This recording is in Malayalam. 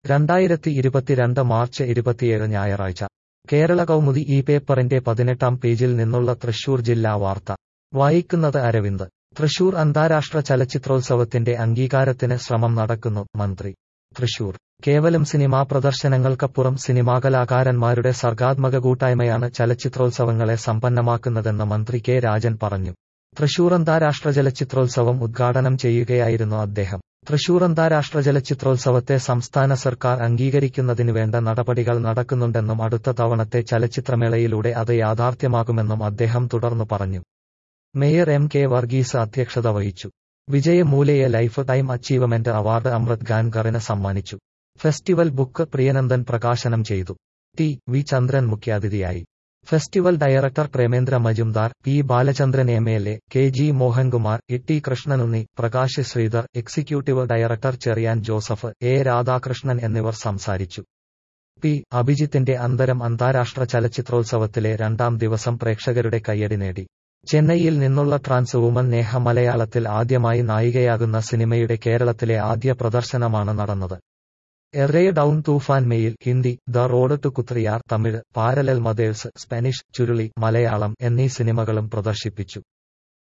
രണ്ടായിരത്തി ഇരുപത്തിരണ്ട് മാർച്ച് ഇരുപത്തിയേഴ് ഞായറാഴ്ച കേരള കൗമുദി ഈ പേപ്പറിന്റെ പതിനെട്ടാം പേജിൽ നിന്നുള്ള തൃശൂർ ജില്ലാ വാർത്ത വായിക്കുന്നത് അരവിന്ദ് തൃശൂർ അന്താരാഷ്ട്ര ചലച്ചിത്രോത്സവത്തിന്റെ അംഗീകാരത്തിന് ശ്രമം നടക്കുന്നു മന്ത്രി തൃശൂർ കേവലം സിനിമാ പ്രദർശനങ്ങൾക്കപ്പുറം സിനിമാകലാകാരന്മാരുടെ സർഗാത്മക കൂട്ടായ്മയാണ് ചലച്ചിത്രോത്സവങ്ങളെ സമ്പന്നമാക്കുന്നതെന്ന് മന്ത്രി കെ രാജൻ പറഞ്ഞു തൃശൂർ അന്താരാഷ്ട്ര ചലച്ചിത്രോത്സവം ഉദ്ഘാടനം ചെയ്യുകയായിരുന്നു അദ്ദേഹം തൃശൂർ അന്താരാഷ്ട്ര ചലച്ചിത്രോത്സവത്തെ സംസ്ഥാന സർക്കാർ അംഗീകരിക്കുന്നതിന് വേണ്ട നടപടികൾ നടക്കുന്നുണ്ടെന്നും അടുത്ത തവണത്തെ ചലച്ചിത്രമേളയിലൂടെ അത് യാഥാർത്ഥ്യമാകുമെന്നും അദ്ദേഹം തുടർന്നു പറഞ്ഞു മേയർ എം കെ വർഗീസ് അധ്യക്ഷത വഹിച്ചു വിജയമൂലയെ lifetime achievement award Amrit ഗാൻകറിന് സമ്മാനിച്ചു ഫെസ്റ്റിവൽ ബുക്ക് പ്രിയനന്ദൻ പ്രകാശനം ചെയ്തു ടി വി ചന്ദ്രൻ മുഖ്യാതിഥിയായി festival director Premendra Majumdar P Balachandran M L A K G Mohankumar E T Krishnanunni Prakash Sridhar executive director Cherian Joseph A Radhakrishnan എന്നിവർ സംസാരിച്ചു പി അഭിജിത്തിന്റെ അന്തരം അന്താരാഷ്ട്ര ചലച്ചിത്രോത്സവത്തിലെ രണ്ടാം ദിവസം പ്രേക്ഷകരുടെ കയ്യടി നേടി ചെന്നൈയിൽ നിന്നുള്ള ട്രാൻസ് വുമൻ നേഹ മലയാളത്തിൽ ആദ്യമായി നായികയാകുന്ന സിനിമയുടെ കേരളത്തിലെ ആദ്യ പ്രദർശനമാണ് നടന്നത് എറേ ഡൌൺ Toofan mail Hindi the road to Kuthriyar Tamil parallel mothers Spanish Churuli Malayalam എന്നീ സിനിമകളും പ്രദർശിപ്പിച്ചു